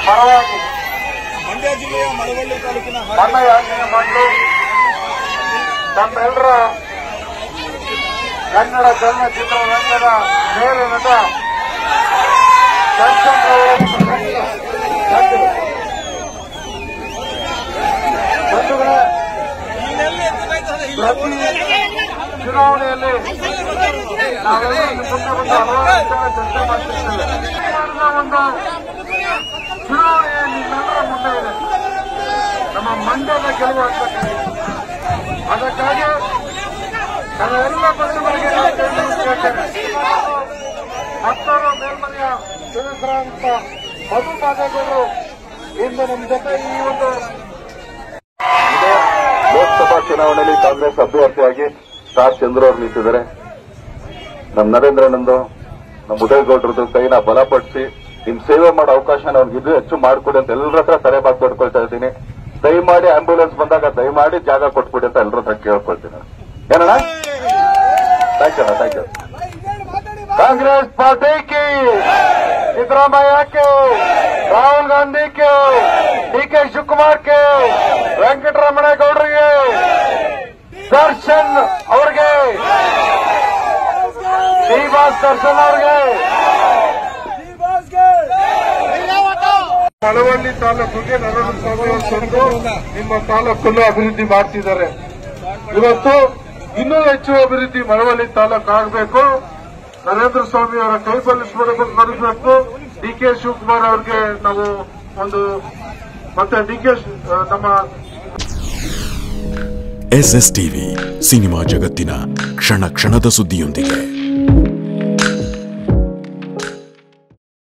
ಪರವಾಗಿ ಮಂಡ್ಯ ಜಿಲ್ಲೆಯ ಮಳವಳ್ಳಿ ತಾಲೂಕಿನ ಮನ್ನ ಯಾಚನೆ ಮಾಡಿ ನಮ್ಮೆಲ್ಲರ ಕನ್ನಡ ಚಲನಚಿತ್ರರಂಗದ ಮೇರು ನಟ ದರ್ಶನ್ ಅವರ ಬಂಧುಗಳೇ, ಪ್ರತಿ ಚುನಾವಣೆಯಲ್ಲಿ ನಾವೆಲ್ಲರೂ ಮುಂದೆ ಬಂದು ಹಲವಾರು ವಿಚಾರ ಚರ್ಚೆ ಮಾಡ್ತಿರ್ತೇವೆ ತೀರ್ಮಾನದ ಒಂದು ಚುನಾವಣೆ ನಿಮ್ಮೆಲ್ಲರ ಮುಂದೆ ಇದೆ ನಮ್ಮ ಮಂಡ್ಯದ ಗೆಲುವು ಆಗ್ಬೇಕಾಗಿದೆ ಅದಕ್ಕಾಗಿ ನಾವೆಲ್ಲ ಬಂಧುಗಳಿಗೆ ನಾನು ಕೈ ಕೇಳ್ತೇನೆ ಹತ್ತಾರು ಮೇಲ್ಮನೆಯ ಸದಸ್ಯರಾದಂತ ಮಧು ಮಾದೇಗೌಡರು ಇಂದು ನಮ್ಮ ಜೊತೆ ಈ ಒಂದು ಲೋಕಸಭಾ ಚುನಾವಣೆಯಲ್ಲಿ ಕಾಂಗ್ರೆಸ್ ಅಭ್ಯರ್ಥಿಯಾಗಿ ಸ್ಟಾರ್ ಚಂದ್ರ ಅವರು ನಿಂತಿದ್ದಾರೆ ನಮ್ಮ ನರೇಂದ್ರನಂದು ನಮ್ಮ ಉದಯಗೌಡರದ್ದು ಕೈನ ಬಲಪಡಿಸಿ ನಿಮ್ ಸೇವೆ ಮಾಡೋ ಅವಕಾಶ ಅವ್ರಿಗೆ ಹೆಚ್ಚು ಮಾಡಿಕೊಡಿ ಅಂತ ಎಲ್ಲರ ಹತ್ರ ತಲೆ ಬಾಗ್ ಕೊಡ್ಕೊಳ್ತಾ ಇದ್ದೀನಿ ದಯಮಾಡಿ ಆಂಬ್ಯುಲೆನ್ಸ್ ಬಂದಾಗ ದಯಮಾಡಿ ಜಾಗ ಕೊಟ್ಬಿಡಿ ಅಂತ ಎಲ್ಲರ ಹತ್ರ ಕೇಳ್ಕೊಳ್ತೀನಿ ಏನಣ್ಣ thank you thank you Congress party की सिद्धरामैया के राहुल गांधी के डी के ಶಿವಕುಮಾರ್ के ವೆಂಕಟರಮಣೇಗೌಡರಿಗೆ ದರ್ಶನ್ ಅವ್ರಿಗೆ ಶ್ರೀನಿವಾಸ್ ದರ್ಶನ್ ಅವ್ರಿಗೆ ಮಳವಳ್ಳಿ ತಾಲೂಕಿಗೆ ನರೇಂದ್ರ ಸ್ವಾಮಿ ಅವರು ತಂದು ನಿಮ್ಮ ತಾಲೂಕನ್ನು ಅಭಿವೃದ್ಧಿ ಮಾಡ್ತಿದ್ದಾರೆ ಇವತ್ತು ಇನ್ನೂ ಹೆಚ್ಚು ಅಭಿವೃದ್ಧಿ ಮಳವಳ್ಳಿ ತಾಲೂಕು ಆಗಬೇಕು ನರೇಂದ್ರ ಸ್ವಾಮಿ ಅವರ ಕೈ ಬಲಿಸಬೇಕು ಬಲಿಸಬೇಕು ಡಿ ಕೆ ಶಿವಕುಮಾರ್ ಅವ್ರಿಗೆ ನಾವು ಒಂದು ಮತ್ತೆ ಡಿ ಕೆ ನಮ್ಮ ಎಸ್ ಎಸ್ ಟಿವಿ ಸಿನಿಮಾ ಜಗತ್ತಿನ ಕ್ಷಣ ಕ್ಷಣದ ಸುದ್ದಿಯೊಂದಿಗೆ